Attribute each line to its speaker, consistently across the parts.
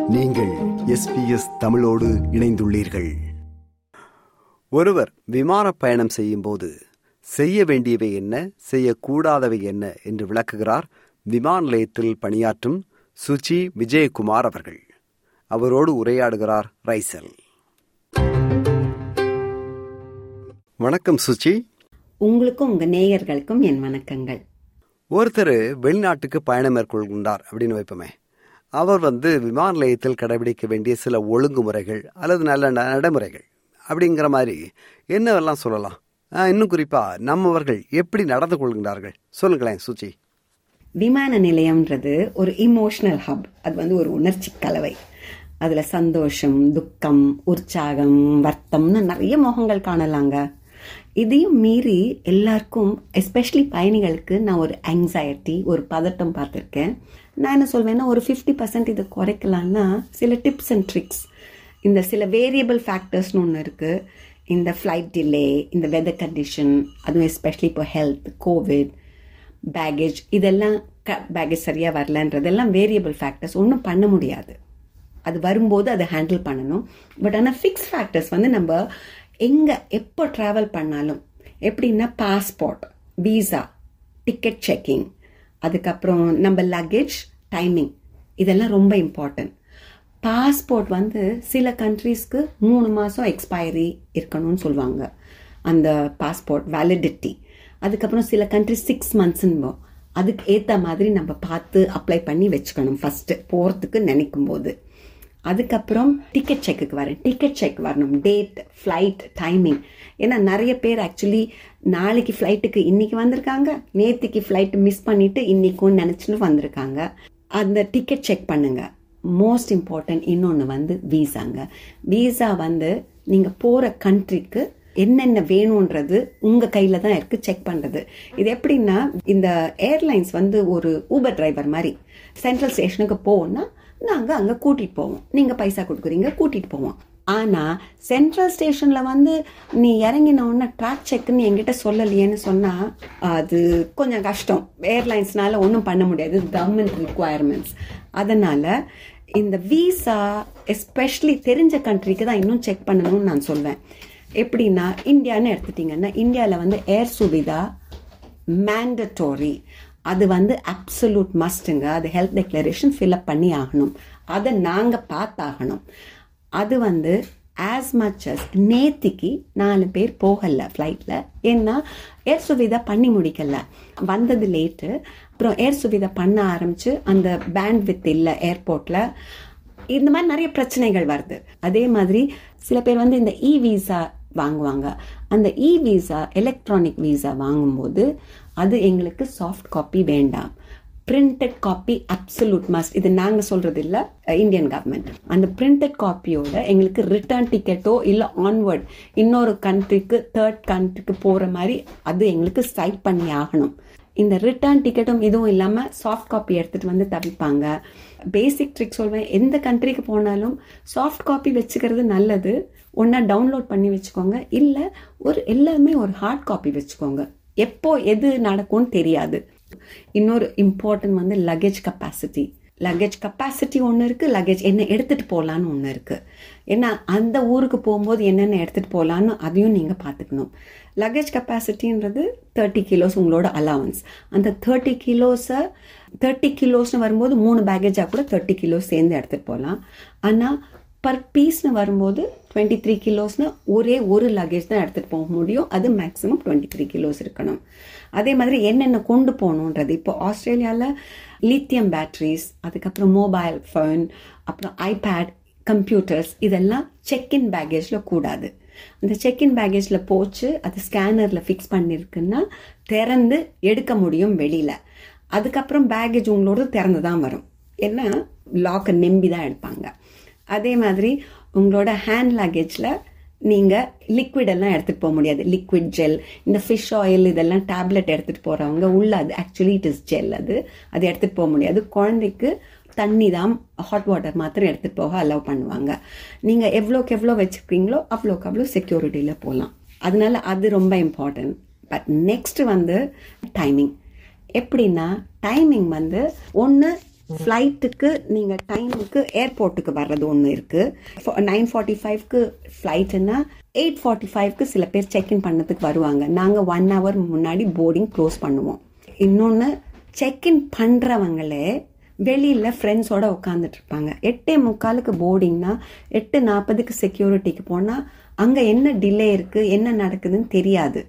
Speaker 1: நீங்கள் எஸ்பிஎஸ் தமிழோடு இணைந்துள்ளீர்கள் ஒருவர் விமான பயணம் செய்யும் போது செய்ய வேண்டியவை என்ன செய்யக்கூடாதவை என்ன என்று விளக்குகிறார் விமான நிலையத்தில் பணியாற்றும் சுச்சி விஜயகுமார் அவர்கள் அவரோடு உரையாடுகிறார் ரைசல் வணக்கம் சுச்சி
Speaker 2: உங்களுக்கும் உங்க நேயர்களுக்கும் என் வணக்கங்கள்
Speaker 1: ஒருத்தர் வெளிநாட்டுக்கு பயணம் மேற்கொள்கின்றார் அப்படின்னு வைப்போமே அவர் வந்து விமான நிலையத்தில் கடைபிடிக்க வேண்டிய சில ஒழுங்குமுறைகள் அல்லது நல்ல ந- நடைமுறைகள் அப்படிங்கிற மாதிரி என்னவெல்லாம் சொல்லலாம் ஆ, இன்னும் குறிப்பா நம்மவர்கள் எப்படி நடந்து கொள்கின்றார்கள் சொல்லுங்களேன் சுச்சி
Speaker 2: விமான நிலையம்ன்றது ஒரு இமோஷனல் ஹப் அது வந்து ஒரு உணர்ச்சி கலவை அதுல சந்தோஷம் துக்கம் உற்சாகம் வருத்தம்னு நிறைய முகங்கள் காணலாங்க இதையும் மீறி எல்லாருக்கும் எஸ்பெஷலி பயணிகளுக்கு நான் ஒரு anxiety ஒரு பதட்டம் பார்த்துருக்கேன் நான் என்ன சொல்வேன்னா ஒரு ஃபிஃப்டி பர்சன்ட் இதை குறைக்கலாம்னா சில டிப்ஸ் அண்ட் ட்ரிக்ஸ் இந்த சில வேரியபிள் ஃபேக்டர்ஸ்னு ஒன்று இருக்குது இந்த ஃப்ளைட் டிலே இந்த வெதர் கண்டிஷன் அதுவும் எஸ்பெஷலி இப்போ ஹெல்த் கோவிட் பேகேஜ் இதெல்லாம் க பேகேஜ் சரியாக வரலன்றதெல்லாம் வேரியபிள் ஃபேக்டர்ஸ் ஒன்றும் பண்ண முடியாது அது வரும்போது அதை ஹேண்டில் பண்ணணும் பட் ஆனால் ஃபிக்ஸ் ஃபேக்டர்ஸ் வந்து நம்ம எங்கே எப்போ ட்ராவல் பண்ணாலும் எப்படின்னா பாஸ்போர்ட் வீசா டிக்கெட் செக்கிங் அதுக்கப்புறம் நம்ம லக்கேஜ் டைமிங் இதெல்லாம் ரொம்ப இம்பார்ட்டன்ட் பாஸ்போர்ட் வந்து சில கண்ட்ரீஸ்க்கு மூணு மாதம் எக்ஸ்பைரி இருக்கணும்னு சொல்லுவாங்க அந்த பாஸ்போர்ட் வேலிடிட்டி அதுக்கப்புறம் சில கண்ட்ரி சிக்ஸ் மந்த்ஸ்ன்னு அதுக்கு ஏற்ற மாதிரி நம்ம பார்த்து அப்ளை பண்ணி வச்சுக்கணும் ஃபஸ்ட்டு போகிறதுக்கு நினைக்கும் போது அதுக்கப்புறம் டிக்கெட் செக்குக்கு வரேன் டிக்கெட் செக் வரணும் டேட் ஃப்ளைட் டைமிங் ஏன்னா நிறைய பேர் ஆக்சுவலி நாளைக்கு ஃப்ளைட்டுக்கு இன்னைக்கு வந்திருக்காங்க நேத்திக்கு ஃப்ளைட் மிஸ் பண்ணிட்டு இன்னைக்கும் நினச்சின்னு வந்திருக்காங்க அந்த டிக்கெட் செக் பண்ணுங்க மோஸ்ட் இம்பார்ட்டன்ட் இன்னொன்று வந்து வீசாங்க வீசா வந்து நீங்கள் போகிற கண்ட்ரிக்கு என்னென்ன வேணுன்றது உங்க கையில தான் இருக்கு செக் பண்றது இது எப்படின்னா இந்த ஏர்லைன்ஸ் வந்து ஒரு ஊபர் டிரைவர் மாதிரி சென்ட்ரல் ஸ்டேஷனுக்கு போவோம்னா நாங்க அங்க கூட்டிட்டு போவோம் நீங்க பைசா கொடுக்குறீங்க கூட்டிட்டு போவோம் ஆனா சென்ட்ரல் ஸ்டேஷன்ல வந்து நீ இறங்கின உடனே ட்ராக் செக்னு என்கிட்ட சொல்லலையேன்னு சொன்னா அது கொஞ்சம் கஷ்டம் ஏர்லைன்ஸ்னால ஒன்றும் பண்ண முடியாது கவர்மெண்ட் ரிக்குவயர்மெண்ட்ஸ் அதனால இந்த விசா எஸ்பெஷலி தெரிஞ்ச கண்ட்ரிக்கு தான் இன்னும் செக் பண்ணணும்னு நான் சொல்வேன் எப்படின்னா இந்தியான்னு எடுத்துட்டீங்கன்னா இந்தியாவில் வந்து ஏர் சுவிதா மேண்டட்டோரி அது வந்து அப்சல்யூட் மஸ்ட்டுங்க அது ஹெல்த் டெக்ளரேஷன் ஃபில்அப் பண்ணி ஆகணும் அதை நாங்கள் பார்த்தாகணும் அது வந்து ஆஸ் மச் அஸ் நேத்திக்கு நாலு பேர் போகல ஃப்ளைட்டில் ஏன்னா ஏர் சுவிதா பண்ணி முடிக்கல வந்தது லேட்டு அப்புறம் ஏர் சுவிதா பண்ண ஆரம்பிச்சு அந்த பேண்ட் வித் இல்லை ஏர்போர்ட்டில் இந்த மாதிரி நிறைய பிரச்சனைகள் வருது அதே மாதிரி சில பேர் வந்து இந்த இ விசா வாங்குவாங்க அந்த இ விசா எலக்ட்ரானிக் விசா வாங்கும்போது அது எங்களுக்கு சாஃப்ட் காப்பி வேண்டாம் பிரிண்டட் காப்பி அப்சல்யூட் மஸ்ட் இது நாங்க சொல்றது இல்ல இந்தியன் கவர்மெண்ட் அந்த பிரிண்டட் காப்பியோட எங்களுக்கு ரிட்டர்ன் டிக்கெட்டோ இல்ல ஆன்வர்ட் இன்னொரு கண்ட்ரிக்கு தேர்ட் கண்ட்ரிக்கு போற மாதிரி அது எங்களுக்கு சைட் பண்ணி ஆகணும் இந்த ரிட்டர்ன் டிக்கெட்டும் இதுவும் இல்லாம சாஃப்ட் காப்பி எடுத்துட்டு வந்து தவிப்பாங்க பேசிக் ட்ரிக் சொல்வேன் எந்த கண்ட்ரிக்கு போனாலும் சாஃப்ட் காப்பி வச்சுக்கிறது நல்லது ஒன்னா டவுன்லோட் பண்ணி வச்சுக்கோங்க இல்ல ஒரு எல்லாமே ஒரு ஹார்ட் காப்பி வச்சுக்கோங்க எப்போ எது நடக்கும்னு தெரியாது இன்னொரு இம்பார்ட்டன்ட் வந்து லக்கேஜ் கெப்பாசிட்டி லக்கேஜ் கெப்பாசிட்டி ஒன்று இருக்கு லக்கேஜ் என்ன எடுத்துட்டு போகலான்னு ஒன்று இருக்கு ஏன்னா அந்த ஊருக்கு போகும்போது என்னென்ன எடுத்துட்டு போகலான்னு அதையும் நீங்க பார்த்துக்கணும் லக்கேஜ் கெப்பாசிட்டின்றது தேர்ட்டி கிலோஸ் உங்களோட அலவன்ஸ் அந்த தேர்ட்டி கிலோஸை தேர்ட்டி கிலோஸ்னு வரும்போது மூணு பேக்கேஜாக கூட தேர்ட்டி கிலோஸ் சேர்ந்து எடுத்துட்டு போகலாம் ஆனால் பர் பீஸ்னு வரும்போது டுவெண்ட்டி த்ரீ கிலோஸ்னு ஒரே ஒரு லக்கேஜ் தான் எடுத்துகிட்டு போக முடியும் அது மேக்ஸிமம் டுவெண்ட்டி த்ரீ கிலோஸ் இருக்கணும் அதே மாதிரி என்னென்ன கொண்டு போகணுன்றது இப்போ ஆஸ்திரேலியாவில் லித்தியம் பேட்டரிஸ் அதுக்கப்புறம் மொபைல் ஃபோன் அப்புறம் ஐபேட் கம்ப்யூட்டர்ஸ் இதெல்லாம் செக்இன் பேக்கேஜில் கூடாது அந்த செக்இன் பேக்கேஜில் போச்சு அது ஸ்கேனரில் ஃபிக்ஸ் பண்ணியிருக்குன்னா திறந்து எடுக்க முடியும் வெளியில் அதுக்கப்புறம் பேக்கேஜ் உங்களோட திறந்து தான் வரும் ஏன்னா லாக்கை நம்பி தான் எடுப்பாங்க அதே மாதிரி உங்களோட ஹேண்ட் லக்கேஜில் நீங்கள் லிக்விட் எல்லாம் எடுத்துகிட்டு போக முடியாது லிக்விட் ஜெல் இந்த ஃபிஷ் ஆயில் இதெல்லாம் டேப்லெட் எடுத்துகிட்டு போகிறவங்க உள்ள அது ஆக்சுவலி இட் இஸ் ஜெல் அது அது எடுத்துகிட்டு போக முடியாது குழந்தைக்கு தண்ணி தான் ஹாட் வாட்டர் மாத்திரம் எடுத்துகிட்டு போக அலோவ் பண்ணுவாங்க நீங்கள் எவ்வளோக்கு எவ்வளோ வச்சுருக்கீங்களோ அவ்வளோக்கு அவ்வளோ செக்யூரிட்டியில் போகலாம் அதனால அது ரொம்ப இம்பார்ட்டன்ட் பட் நெக்ஸ்ட் வந்து டைமிங் எப்படின்னா டைமிங் வந்து ஒன்று ஃப்ளைட்டுக்கு நீங்கள் டைமுக்கு ஏர்போர்ட்டுக்கு வர்றது ஒன்று இருக்குது நைன் ஃபார்ட்டி ஃபைவ்க்கு ஃப்ளைட்டுன்னா எயிட் ஃபார்ட்டி ஃபைவ்க்கு சில பேர் செக்இன் பண்ணதுக்கு வருவாங்க நாங்கள் ஒன் ஹவர் முன்னாடி போர்டிங் க்ளோஸ் பண்ணுவோம் இன்னொன்று செக்இன் பண்ணுறவங்களே வெளியில் ஃப்ரெண்ட்ஸோட உட்காந்துட்டு இருப்பாங்க எட்டே முக்காலுக்கு போர்டிங்னா எட்டு நாற்பதுக்கு செக்யூரிட்டிக்கு போனால் அங்கே என்ன டிலே இருக்குது என்ன நடக்குதுன்னு தெரியாது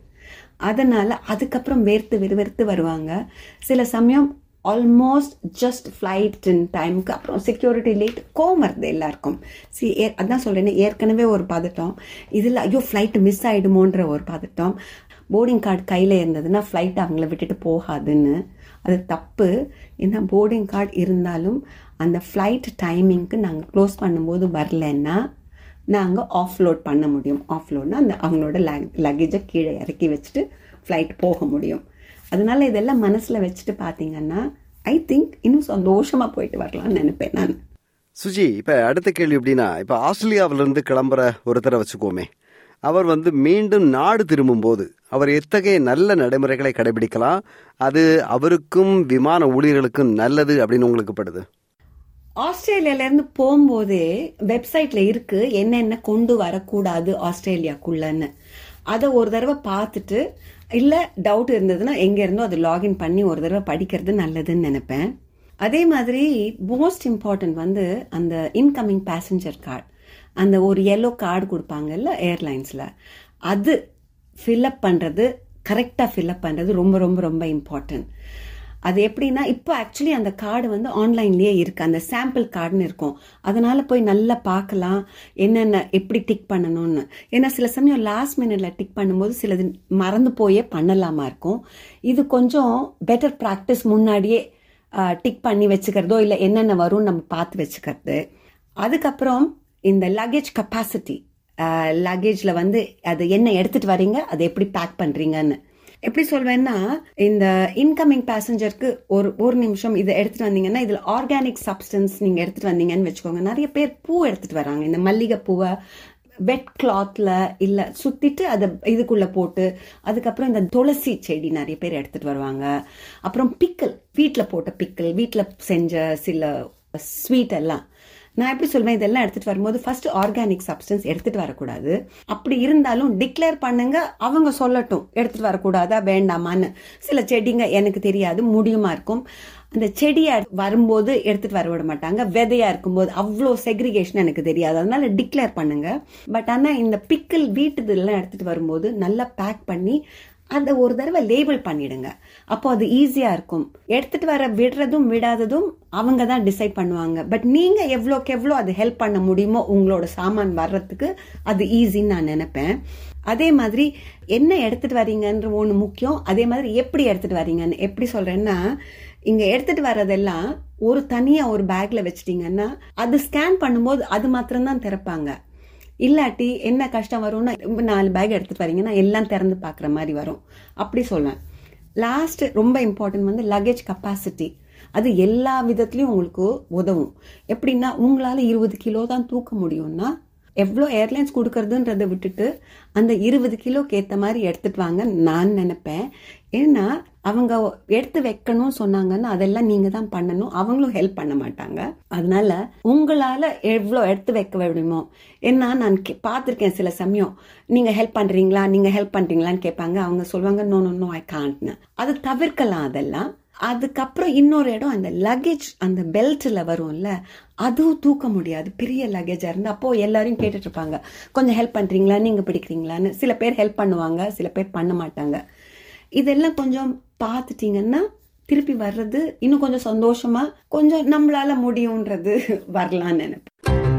Speaker 2: அதனால அதுக்கப்புறம் வேர்த்து விறுவிறுத்து வருவாங்க சில சமயம் ஆல்மோஸ்ட் ஜஸ்ட் ஃப்ளைட் இன் டைமுக்கு அப்புறம் செக்யூரிட்டி லேட் கோவம் வருது எல்லாருக்கும் சி ஏ அதான் சொல்கிறேன் ஏற்கனவே ஒரு பதட்டம் இதில் ஐயோ ஃப்ளைட் மிஸ் ஆகிடுமோன்ற ஒரு பதட்டம் போர்டிங் கார்டு கையில் இருந்ததுன்னா ஃப்ளைட் அவங்கள விட்டுட்டு போகாதுன்னு அது தப்பு ஏன்னா போர்டிங் கார்டு இருந்தாலும் அந்த ஃப்ளைட் டைமிங்க்கு நாங்கள் க்ளோஸ் பண்ணும்போது வரலன்னா நாங்கள் ஆஃப்லோட் பண்ண முடியும் ஆஃப்லோட்னா அந்த அவங்களோட லக்கேஜை கீழே இறக்கி வச்சுட்டு ஃப்ளைட் போக முடியும் அதனால இதெல்லாம் மனசில் வச்சுட்டு பார்த்தீங்கன்னா ஐ திங்க் இன்னும் சந்தோஷமாக போயிட்டு வரலாம்னு நினைப்பேன் நான்
Speaker 1: சுஜி இப்போ அடுத்த கேள்வி எப்படின்னா இப்போ ஆஸ்திரேலியாவிலிருந்து கிளம்புற ஒருத்தரை வச்சுக்கோமே அவர் வந்து மீண்டும் நாடு திரும்பும்போது அவர் எத்தகைய நல்ல நடைமுறைகளை கடைபிடிக்கலாம் அது அவருக்கும் விமான ஊழியர்களுக்கும் நல்லது அப்படின்னு உங்களுக்கு படுது
Speaker 2: ஆஸ்திரேலியாலேருந்து போகும்போதே வெப்சைட்ல இருக்கு என்னென்ன கொண்டு வரக்கூடாது ஆஸ்திரேலியாக்குள்ளன்னு அதை ஒரு தடவை பார்த்துட்டு இல்லை டவுட் இருந்ததுன்னா எங்கே இருந்தோ அதை லாகின் பண்ணி ஒரு தடவை படிக்கிறது நல்லதுன்னு நினைப்பேன் அதே மாதிரி மோஸ்ட் இம்பார்ட்டன்ட் வந்து அந்த இன்கமிங் பேசஞ்சர் கார்டு அந்த ஒரு எல்லோ கார்டு கொடுப்பாங்கல்ல ஏர்லைன்ஸில் அது ஃபில்அப் பண்ணுறது கரெக்டாக ஃபில்அப் பண்ணுறது ரொம்ப ரொம்ப ரொம்ப இம்பார்ட்டன்ட் அது எப்படின்னா இப்போ ஆக்சுவலி அந்த கார்டு வந்து ஆன்லைன்லேயே இருக்கு அந்த சாம்பிள் கார்டுன்னு இருக்கும் அதனால போய் நல்லா பார்க்கலாம் என்னென்ன எப்படி டிக் பண்ணணும்னு ஏன்னா சில சமயம் லாஸ்ட் மினிட்ல டிக் பண்ணும்போது சிலது மறந்து போயே பண்ணலாமா இருக்கும் இது கொஞ்சம் பெட்டர் ப்ராக்டிஸ் முன்னாடியே டிக் பண்ணி வச்சுக்கிறதோ இல்லை என்னென்ன வரும்னு நம்ம பார்த்து வச்சுக்கிறது அதுக்கப்புறம் இந்த லக்கேஜ் கெப்பாசிட்டி லக்கேஜில் வந்து அது என்ன எடுத்துட்டு வரீங்க அதை எப்படி பேக் பண்ணுறீங்கன்னு எப்படி சொல்வேன்னா இந்த இன்கமிங் பேசஞ்சருக்கு ஒரு ஒரு நிமிஷம் இதை எடுத்துட்டு வந்தீங்கன்னா இதுல ஆர்கானிக் சப்ஸ்டன்ஸ் நீங்க எடுத்துட்டு வந்தீங்கன்னு வச்சுக்கோங்க நிறைய பேர் பூ எடுத்துட்டு வராங்க இந்த மல்லிகை பூவை வெட் கிளாத்ல இல்ல சுத்திட்டு அதை இதுக்குள்ள போட்டு அதுக்கப்புறம் இந்த துளசி செடி நிறைய பேர் எடுத்துட்டு வருவாங்க அப்புறம் பிக்கல் வீட்டுல போட்ட பிக்கல் வீட்டுல செஞ்ச சில ஸ்வீட் எல்லாம் நான் எப்படி சொல்வேன் இதெல்லாம் எடுத்துட்டு வரும்போது ஃபர்ஸ்ட் ஆர்கானிக் சப்ஸ்டன்ஸ் எடுத்துட்டு வரக்கூடாது அப்படி இருந்தாலும் டிக்ளேர் பண்ணுங்க அவங்க சொல்லட்டும் எடுத்துட்டு வரக்கூடாதா வேண்டாமான்னு சில செடிங்க எனக்கு தெரியாது முடியுமா இருக்கும் அந்த செடியா வரும்போது எடுத்துட்டு வர விட மாட்டாங்க விதையா இருக்கும்போது அவ்வளோ செக்ரிகேஷன் எனக்கு தெரியாது அதனால டிக்ளேர் பண்ணுங்க பட் ஆனா இந்த பிக்கல் வீட்டு இதெல்லாம் எடுத்துட்டு வரும்போது நல்லா பேக் பண்ணி அதை ஒரு தடவை லேபிள் பண்ணிடுங்க அப்போ அது ஈஸியா இருக்கும் எடுத்துட்டு வர விடுறதும் விடாததும் அவங்க தான் டிசைட் பண்ணுவாங்க பட் நீங்க எவ்வளோக்கு எவ்வளோ அது ஹெல்ப் பண்ண முடியுமோ உங்களோட சாமான் வர்றதுக்கு அது ஈஸின்னு நான் நினைப்பேன் அதே மாதிரி என்ன எடுத்துட்டு வரீங்கன்ற ஒன்று முக்கியம் அதே மாதிரி எப்படி எடுத்துட்டு வரீங்கன்னு எப்படி சொல்றேன்னா இங்க எடுத்துட்டு வர்றதெல்லாம் ஒரு தனியா ஒரு பேக்ல வச்சிட்டீங்கன்னா அது ஸ்கேன் பண்ணும்போது அது மாத்திரம்தான் திறப்பாங்க இல்லாட்டி என்ன கஷ்டம் வரும்னா நாலு பேக் எடுத்துட்டு வரீங்கன்னா எல்லாம் திறந்து பார்க்குற மாதிரி வரும் அப்படி சொல்லுவேன் லாஸ்ட் ரொம்ப இம்பார்ட்டன்ட் வந்து லக்கேஜ் கெப்பாசிட்டி அது எல்லா விதத்துலையும் உங்களுக்கு உதவும் எப்படின்னா உங்களால் இருபது கிலோ தான் தூக்க முடியும்னா எவ்வளோ ஏர்லைன்ஸ் கொடுக்கறதுன்றதை விட்டுட்டு அந்த இருபது கிலோக்கு ஏற்ற மாதிரி எடுத்துட்டு வாங்க நான் நினைப்பேன் ஏன்னா அவங்க எடுத்து வைக்கணும் சொன்னாங்கன்னா அதெல்லாம் நீங்க தான் பண்ணணும் அவங்களும் ஹெல்ப் பண்ண மாட்டாங்க அதனால உங்களால எவ்வளோ எடுத்து வைக்க முடியுமோ ஏன்னா நான் பார்த்துருக்கேன் சில சமயம் நீங்க ஹெல்ப் பண்றீங்களா நீங்க ஹெல்ப் பண்றீங்களான்னு கேட்பாங்க அவங்க சொல்லுவாங்க நோ நோ நோ ஐ காண்ட்னு அது தவிர்க்கலாம் அதெல்லாம் அதுக்கப்புறம் இன்னொரு இடம் அந்த லக்கேஜ் அந்த பெல்ட்ல வரும்ல அதுவும் தூக்க முடியாது பெரிய லக்கேஜா இருந்து அப்போ எல்லாரையும் கேட்டுட்டு இருப்பாங்க கொஞ்சம் ஹெல்ப் பண்றீங்களா நீங்க பிடிக்கிறீங்களான்னு சில பேர் ஹெல்ப் பண்ணுவாங்க சில பேர் பண்ண மாட்டாங்க இதெல்லாம் கொஞ்சம் பார்த்துட்டீங்கன்னா திருப்பி வர்றது இன்னும் கொஞ்சம் சந்தோஷமா கொஞ்சம் நம்மளால முடியும்ன்றது வரலாம்னு நினைப்பேன்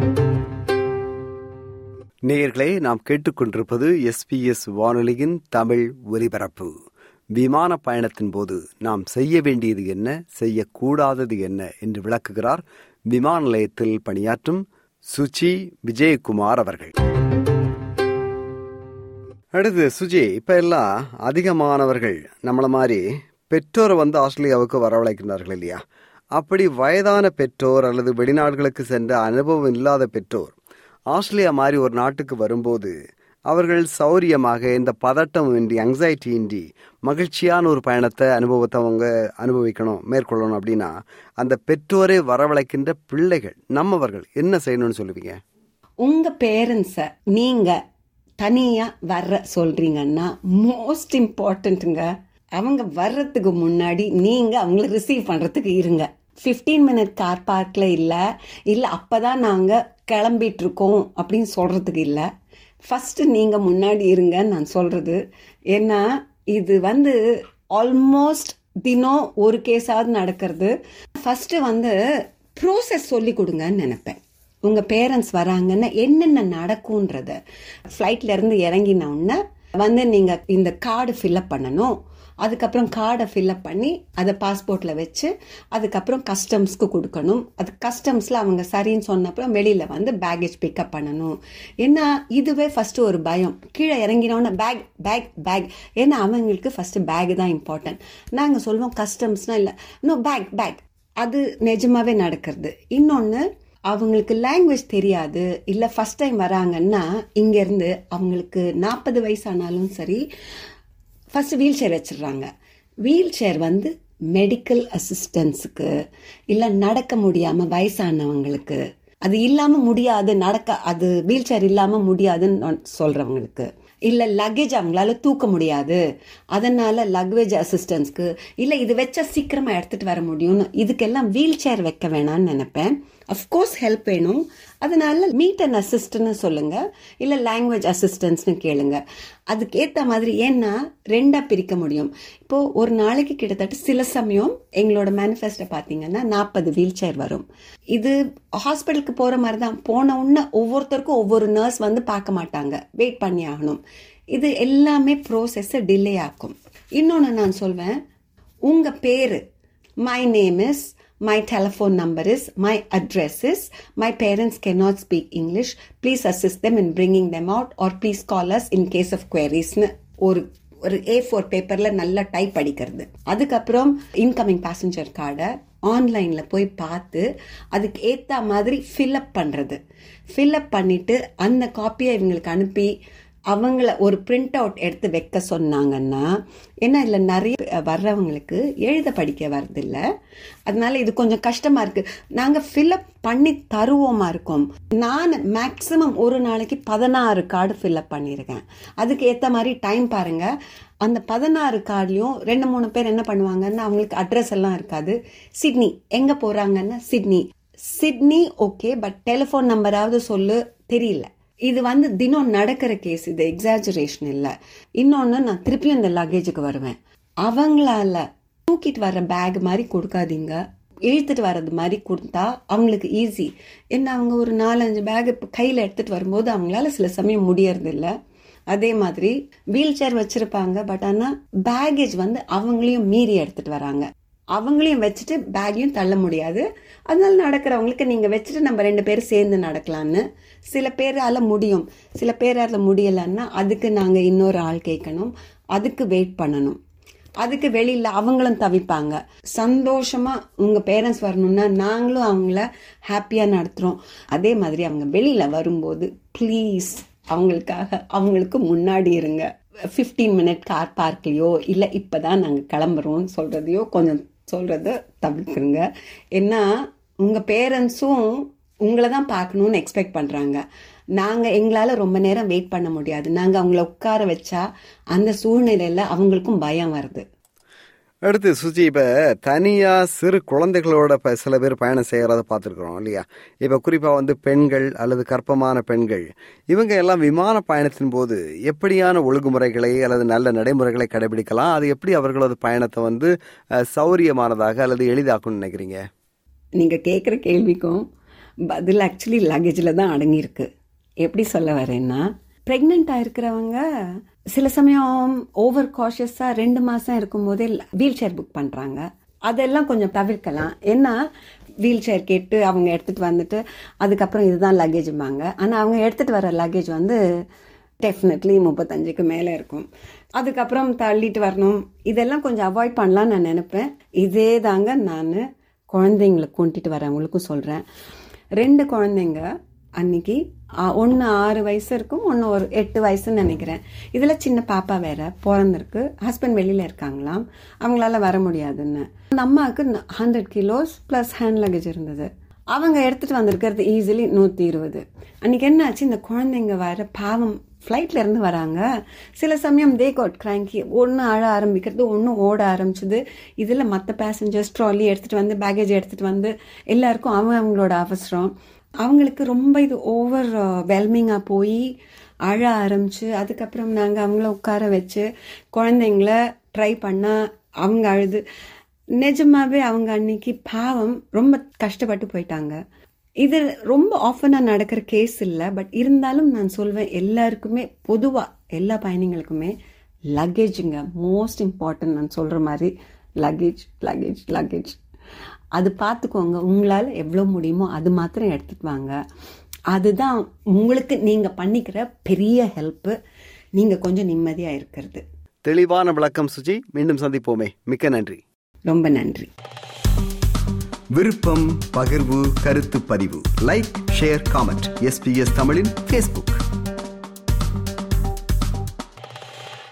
Speaker 1: நேயர்களே நாம் கேட்டுக்கொண்டிருப்பது எஸ்பிஎஸ் வானொலியின் தமிழ் ஒலிபரப்பு விமான பயணத்தின் போது நாம் செய்ய வேண்டியது என்ன செய்யக்கூடாதது என்ன என்று விளக்குகிறார் விமான நிலையத்தில் பணியாற்றும் சுச்சி விஜயகுமார் அவர்கள் அடுத்து சுஜி இப்ப எல்லாம் அதிகமானவர்கள் நம்மள மாதிரி பெற்றோரை வந்து ஆஸ்திரேலியாவுக்கு வரவழைக்கிறார்கள் இல்லையா அப்படி வயதான பெற்றோர் அல்லது வெளிநாடுகளுக்கு சென்ற அனுபவம் இல்லாத பெற்றோர் ஆஸ்திரேலியா மாதிரி ஒரு நாட்டுக்கு வரும்போது அவர்கள் சௌரியமாக இந்த பதட்டம் இன்றி அங்ஸைட்டி இன்றி மகிழ்ச்சியான ஒரு பயணத்தை அனுபவத்தை அவங்க அனுபவிக்கணும் மேற்கொள்ளணும் அப்படின்னா அந்த பெற்றோரை வரவழைக்கின்ற பிள்ளைகள் நம்மவர்கள் என்ன செய்யணும்னு சொல்லுவீங்க
Speaker 2: உங்க பேரண்ட்ஸ நீங்க தனியா வர்ற சொல்றீங்கன்னா மோஸ்ட் இம்பார்ட்டன்ட்டுங்க அவங்க வர்றதுக்கு முன்னாடி நீங்க அவங்கள ரிசீவ் பண்றதுக்கு இருங்க 15 மினிட் கார் பார்க்ல இல்ல இல்ல அப்பதான் நாங்க கிளம்பிட்டு இருக்கோம் அப்படின்னு சொல்றதுக்கு இல்ல ஃபர்ஸ்ட் நீங்க முன்னாடி இருங்கன்னு நான் சொல்றது ஏன்னா இது வந்து ஆல்மோஸ்ட் தினம் ஒரு கேஸாவது நடக்கிறது ஃபர்ஸ்ட் வந்து ப்ரோசஸ் சொல்லி கொடுங்கன்னு நினைப்பேன் உங்க பேரண்ட்ஸ் வராங்கன்னா என்னென்ன நடக்கும்ன்றத ஃப்ளைட்ல இருந்து இறங்கின உடனே வந்து நீங்க இந்த கார்டு ஃபில்அப் பண்ணணும் அதுக்கப்புறம் கார்டை ஃபில்அப் பண்ணி அதை பாஸ்போர்ட்ல வச்சு அதுக்கப்புறம் கஸ்டம்ஸ்க்கு கொடுக்கணும் அது கஸ்டம்ஸ்ல அவங்க சரின்னு சொன்னப்புறம் வெளியில வந்து பேகேஜ் பிக்கப் பண்ணணும் ஏன்னா இதுவே ஃபர்ஸ்ட் ஒரு பயம் கீழே இறங்கினோன்னு பேக் பேக் பேக் ஏன்னா அவங்களுக்கு ஃபர்ஸ்ட் பேக் தான் இம்பார்ட்டன்ட் நாங்க சொல்லுவோம் கஸ்டம்ஸ்னா இல்லை இன்னும் பேக் பேக் அது நிஜமாவே நடக்கிறது இன்னொன்று அவங்களுக்கு லாங்குவேஜ் தெரியாது இல்லை ஃபர்ஸ்ட் டைம் வராங்கன்னா இங்கேருந்து அவங்களுக்கு நாற்பது வயசானாலும் சரி ஃபர்ஸ்ட் வீல் சேர் வச்சிடுறாங்க வீல் சேர் வந்து மெடிக்கல் அசிஸ்டன்ஸுக்கு இல்லை நடக்க முடியாமல் வயசானவங்களுக்கு அது இல்லாமல் முடியாது நடக்க அது வீல் சேர் இல்லாமல் முடியாதுன்னு சொல்கிறவங்களுக்கு இல்லை லக்கேஜ் அவங்களால தூக்க முடியாது அதனால லக்கேஜ் அசிஸ்டன்ஸ்க்கு இல்லை இது வச்சா சீக்கிரமாக எடுத்துகிட்டு வர முடியும்னு இதுக்கெல்லாம் வீல் சேர் வைக்க வேணாம்னு நினைப்பேன் அஃப்கோர்ஸ் ஹெல்ப் வேணும் அதனால மீட் அண்ட் அசிஸ்டன்ட்னு சொல்லுங்க இல்லை லாங்குவேஜ் அசிஸ்டன்ஸ்னு கேளுங்க அதுக்கு ஏற்ற மாதிரி ஏன்னா ரெண்டாக பிரிக்க முடியும் இப்போ ஒரு நாளைக்கு கிட்டத்தட்ட சில சமயம் எங்களோட மேனிஃபெஸ்டோ பார்த்தீங்கன்னா நாற்பது வீல் சேர் வரும் இது ஹாஸ்பிட்டலுக்கு போகிற மாதிரி தான் போன உடனே ஒவ்வொருத்தருக்கும் ஒவ்வொரு நர்ஸ் வந்து பார்க்க மாட்டாங்க வெயிட் பண்ணி ஆகணும் இது எல்லாமே ப்ரோசஸை டிலே ஆக்கும் இன்னொன்று நான் சொல்வேன் உங்கள் பேர் my name is My telephone number is, my address is, my parents cannot speak English. Please assist them in bringing them out or please call us in case of queries. ஒரு ஒரு A four பேப்பர்ல நல்லா type அடிக்கிறது அதுக்கப்புறம் incoming passenger கார்டை ஆன்லைன்ல போய் பார்த்து அதுக்கு ஏத்த மாதிரி ஃபில்அப் பண்றது ஃபில்அப் பண்ணிட்டு அந்த காப்பியை இவங்களுக்கு அனுப்பி அவங்கள ஒரு பிரிண்ட் அவுட் எடுத்து வைக்க சொன்னாங்கன்னா ஏன்னா இதில் நிறைய வர்றவங்களுக்கு எழுத படிக்க வர்றதில்ல அதனால இது கொஞ்சம் கஷ்டமா இருக்கு நாங்கள் ஃபில்அப் பண்ணி தருவோமா இருக்கோம் நான் மேக்சிமம் ஒரு நாளைக்கு பதினாறு கார்டு ஃபில்அப் பண்ணியிருக்கேன் அதுக்கு ஏற்ற மாதிரி டைம் பாருங்க அந்த பதினாறு கார்ட்லையும் ரெண்டு மூணு பேர் என்ன பண்ணுவாங்கன்னா அவங்களுக்கு அட்ரஸ் எல்லாம் இருக்காது சிட்னி எங்கே போகிறாங்கன்னா Sydney Sydney okay but telephone நம்பராவது சொல்லு தெரியல இது வந்து தினம் நடக்கிற கேஸ் இது எக்ஸாஜரேஷன் இல்லை இன்னொன்று நான் திருப்பியும் இந்த லக்கேஜுக்கு வருவேன் அவங்களால தூக்கிட்டு வர பேக் மாதிரி கொடுக்காதீங்க இழுத்துட்டு வர்றது மாதிரி கொடுத்தா அவங்களுக்கு ஈஸி ஏன்னா அவங்க ஒரு நாலஞ்சு பேக் இப்போ கையில் எடுத்துட்டு வரும்போது அவங்களால சில சமயம் முடியறது இல்லை அதே மாதிரி வீல் சேர் வச்சிருப்பாங்க பட் ஆனால் பேகேஜ் வந்து அவங்களையும் மீறி எடுத்துட்டு வராங்க அவங்களையும் வச்சுட்டு பேக்கையும் தள்ள முடியாது அதனால நடக்கிறவங்களுக்கு நீங்கள் வச்சுட்டு நம்ம ரெண்டு பேரும் சேர்ந்து நடக்கலான்னு சில பேரால முடியும் சில பேரால முடியலைன்னா அதுக்கு நாங்கள் இன்னொரு ஆள் கேட்கணும் அதுக்கு வெயிட் பண்ணணும் அதுக்கு வெளியில அவங்களும் தவிப்பாங்க சந்தோஷமா உங்க பேரண்ட்ஸ் வரணும்னா நாங்களும் அவங்கள ஹாப்பியா நடத்துறோம் அதே மாதிரி அவங்க வெளியில வரும்போது ப்ளீஸ் அவங்களுக்காக அவங்களுக்கு முன்னாடி இருங்க ஃபிஃப்டீன் மினிட் கார் பார்க்லையோ இல்லை இப்போதான் நாங்கள் கிளம்புறோம்னு சொல்கிறதையோ கொஞ்சம் சொல்கிறத தவிர்க்குங்க ஏன்னா உங்கள் பேரண்ட்ஸும் உங்களை தான் பார்க்கணுன்னு எக்ஸ்பெக்ட் பண்ணுறாங்க நாங்கள் எங்களால் ரொம்ப நேரம் வெயிட் பண்ண முடியாது நாங்கள் அவங்கள உட்கார வச்சா அந்த சூழ்நிலையில் அவங்களுக்கும் பயம் வருது
Speaker 1: அடுத்து சுஜி இப்போ தனியாக சிறு குழந்தைகளோட இப்போ சில பேர் பயணம் செய்கிறத பார்த்துருக்குறோம் இல்லையா இப்போ குறிப்பாக வந்து பெண்கள் அல்லது கற்பமான பெண்கள் இவங்க எல்லாம் விமான பயணத்தின் போது எப்படியான ஒழுங்குமுறைகளை அல்லது நல்ல நடைமுறைகளை கடைபிடிக்கலாம் அது எப்படி அவர்களது பயணத்தை வந்து அஹ், சௌரியமானதாக அல்லது எளிதாக்கும்னு நினைக்கிறீங்க
Speaker 2: நீங்கள் கேட்குற கேள்விக்கும் பதில் ஆக்சுவலி லக்கேஜில் தான் அடங்கியிருக்கு எப்படி சொல்ல வரேன்னா ப்ரெக்னெண்ட்டாக இருக்கிறவங்க சில சமயம் ஓவர் காஷியஸாக ரெண்டு மாதம் இருக்கும்போதே வீல் சேர் புக் பண்ணுறாங்க அதெல்லாம் கொஞ்சம் தவிர்க்கலாம் ஏன்னா வீல் சேர் கேட்டு அவங்க எடுத்துகிட்டு வந்துட்டு அதுக்கப்புறம் இதுதான் லக்கேஜும்பாங்க ஆனால் அவங்க எடுத்துகிட்டு வர லக்கேஜ் வந்து டெஃபினெட்லி முப்பத்தஞ்சுக்கு மேலே இருக்கும் அதுக்கப்புறம் தள்ளிட்டு வரணும் இதெல்லாம் கொஞ்சம் அவாய்ட் பண்ணலாம்னு நான் நினைப்பேன் இதே தாங்க நான் குழந்தைங்களை கூட்டிட்டு வரவங்களுக்கும் சொல்கிறேன் ரெண்டு குழந்தைங்க அன்னைக்கு ஒன்று ஆறு வயசு இருக்கும் ஒன்று ஒரு எட்டு வயசுன்னு நினைக்கிறேன் இதில் சின்ன பாப்பா வேற பிறந்திருக்கு ஹஸ்பண்ட் வெளியில் இருக்காங்களாம் அவங்களால வர முடியாதுன்னு அந்த அம்மாவுக்கு hundred kilos plus hand luggage இருந்தது அவங்க எடுத்துட்டு வந்திருக்கிறது ஈஸிலி நூற்றி இருபது அன்னைக்கு என்னாச்சு இந்த குழந்தைங்க வர பாவம் ஃப்ளைட்ல இருந்து வராங்க சில சமயம் தே கோட் கிராங்கி ஒன்று அழ ஆரம்பிக்கிறது ஒன்று ஓட ஆரம்பிச்சது இதில் மற்ற பேசஞ்சர்ஸ் ட்ராலி எடுத்துட்டு வந்து பேகேஜ் எடுத்துட்டு வந்து எல்லாருக்கும் அவங்க அவங்களோட அவசரம் அவங்களுக்கு ரொம்ப இது ஓவர் வெல்மிங்காக போய் அழ ஆரம்பிச்சு அதுக்கப்புறம் நாங்கள் அவங்கள உட்கார வச்சு குழந்தைங்கள ட்ரை பண்ணால் அவங்க அழுது நிஜமாவே அவங்க அன்னைக்கு பாவம் ரொம்ப கஷ்டப்பட்டு போயிட்டாங்க இது ரொம்ப ஆஃபனாக நடக்கிற கேஸ் இல்லை பட் இருந்தாலும் நான் சொல்வேன் எல்லாருக்குமே பொதுவாக எல்லா பயணிகளுக்குமே லக்கேஜுங்க மோஸ்ட் இம்பார்ட்டன்ட் நான் சொல்கிற மாதிரி லக்கேஜ் லக்கேஜ் லக்கேஜ் அது பார்த்துக்கோங்க உங்களால் எவ்வளோ முடியுமோ அது மாத்திரம் எடுத்துட்டு வாங்க அதுதான் உங்களுக்கு நீங்கள் பண்ணிக்கிற பெரிய ஹெல்ப்பு நீங்கள் கொஞ்சம் நிம்மதியாக இருக்கிறது
Speaker 1: தெளிவான விளக்கம் சுஜி மீண்டும் சந்திப்போமே மிக்க நன்றி
Speaker 2: ரொம்ப நன்றி
Speaker 3: விருப்பம் பகிர்வு கருத்து பதிவு லைக் ஷேர் காமெண்ட் எஸ்பிஎஸ் தமிழின் ஃபேஸ்புக்